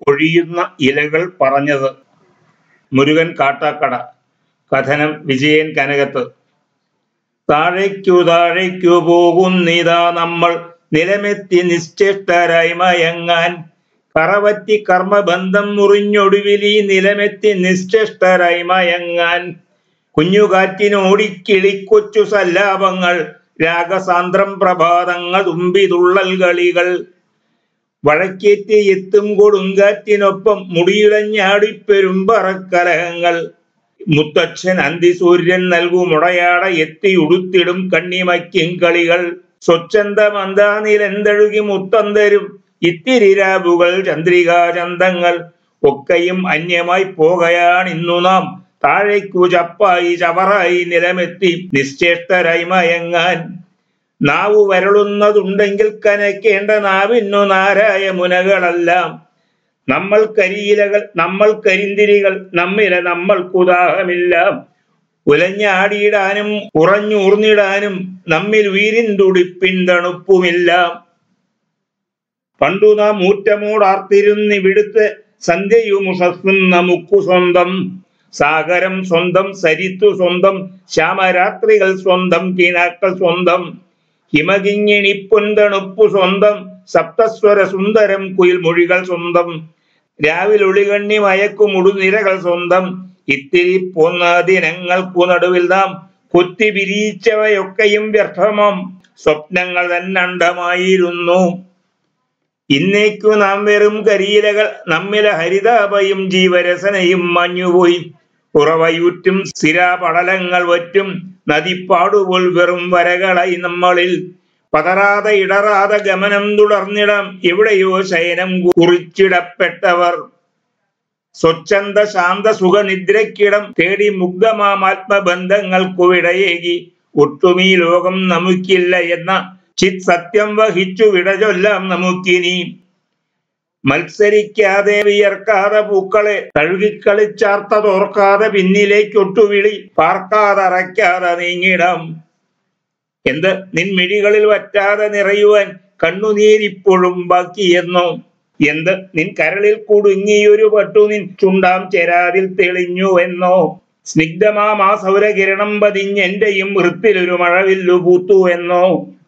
കൊഴിയുന്ന ഇലകൾ പറഞ്ഞത് മുരുകൻ കാട്ടാക്കട കഥനം വിജയൻ കനകത്ത് താഴേക്കു താഴേക്കു പോകുന്നിതാ നമ്മൾ നിലമെത്തി നിശ്ചിഷ്ടരായി മയങ്ങാൻ കറവറ്റി കർമ്മബന്ധം മുറിഞ്ഞൊടുവിൽ ഈ നിലമെത്തി നിശ്ചിഷ്ടരായി മയങ്ങാൻ കുഞ്ഞുകാറ്റിനോടിക്കിളിക്കൊച്ചു സല്ലാപങ്ങൾ രാഗസാന്ദ്രം പ്രഭാതങ്ങൾ തുമ്പിതുള്ളൽ കളികൾ വഴക്കേറ്റ് എത്തും കൊടുങ്കാറ്റിനൊപ്പം മുടിയിളഞ്ഞാടിപ്പെരുമ്പറക്കലഹങ്ങൾ മുത്തച്ഛൻ അന്തിസൂര്യൻ നൽകും ഉടയാട എത്തി ഉടുത്തിടും കണ്ണിമയ്ക്കും കളികൾ സ്വച്ഛന്ത മന്ദാനിലെന്തഴുകി മുത്തം തരും ഇത്തിരി രാവുകൾ ചന്ദ്രികാചന്തങ്ങൾ ഒക്കെയും അന്യമായി പോകയാണിന്നു നാം താഴേക്കു ചപ്പായി ചവറായി നിലമെത്തി നിശ്ചേഷ്ടരായി മയങ്ങാൻ നാവു വരളുന്നതുണ്ടെങ്കിൽ കനക്കേണ്ട നാവിന്നു നാരായ മുനകളെല്ലാം നമ്മൾ കരിയിലകൾ നമ്മൾ കരിന്തിരികൾ നമ്മിലെ നമ്മൾക്കുദാഹമില്ല ഉലഞ്ഞാടിയിടാനും ഉറഞ്ഞൂർന്നിടാനും നമ്മിൽ വീരിൻ തുടിപ്പിൻ തണുപ്പുമില്ല പണ്ടു നാം ഊറ്റമോടാർത്തിരുന്നിവിടുത്തെ സന്ധ്യയുമുഷസ്സും നമുക്കു സ്വന്തം സാഗരം സ്വന്തം സരിത്തു സ്വന്തം ശ്യാമരാത്രികൾ സ്വന്തം കിനാക്കൾ സ്വന്തം ഹിമകിങ്ങിണിപ്പൊന്തണുപ്പു സ്വന്തം സപ്തസ്വര സുന്ദരം കുയിൽ മൊഴികൾ സ്വന്തം രാവിലൊളികണ്ണി മയക്കുമുടുനിരകൾ സ്വന്തം ഇത്തിരി പോന്ന ദിനങ്ങൾക്കു നടുവിൽ നാം കൊത്തി പിരിയിച്ചവയൊക്കെയും വ്യർത്ഥമാം സ്വപ്നങ്ങൾ തന്നണ്ടമായിരുന്നു ഇന്നേക്കു നാം വെറും കരിയിലകൾ നമ്മിലെ ഹരിതാപയും ജീവരസനയും മഞ്ഞുപോയി ഉറവയൂറ്റും സ്ഥിരാപടലങ്ങൾ വറ്റും നദിപ്പാടുപോൽ വെറും വരകളായി നമ്മളിൽ പതറാതെ ഇടറാതെ ഗമനം തുടർന്നിടാം എവിടെയോ ശയനം കുറിച്ചിടപ്പെട്ടവർ സ്വച്ഛന്ത ശാന്ത സുഖനിദ്രയ്ക്കിടം തേടി മുഗ്ധമാത്മബന്ധങ്ങൾക്കു വിടയേകി ഒട്ടുമീ ലോകം നമുക്കില്ല എന്ന ചിത് സത്യം വഹിച്ചു വിടചൊല്ലാം നമുക്കിനി മത്സരിക്കാതെ വിയർക്കാതെ പൂക്കളെ തഴുകിക്കളിച്ചാർത്തതോർക്കാതെ പിന്നിലേക്കൊട്ടുവിളി പാർക്കാതറയ്ക്കാതെ നീങ്ങിടാം എന്ത് നിൻ മിഴികളിൽ വറ്റാതെ നിറയുവാൻ കണ്ണുനീരിപ്പോഴും ബാക്കിയെന്നോ എന്ത് നിൻ കരളിൽ കുടുങ്ങിയൊരു പട്ടു നിൻ ചുണ്ടാം ചെരാതിൽ തെളിഞ്ഞു എന്നോ സ്നിഗ്ധമാം ആ സൗരകിരണം പതിഞ്ഞെന്റെയും വൃത്തിലൊരു മഴവില്ലു പൂത്തു എന്നോ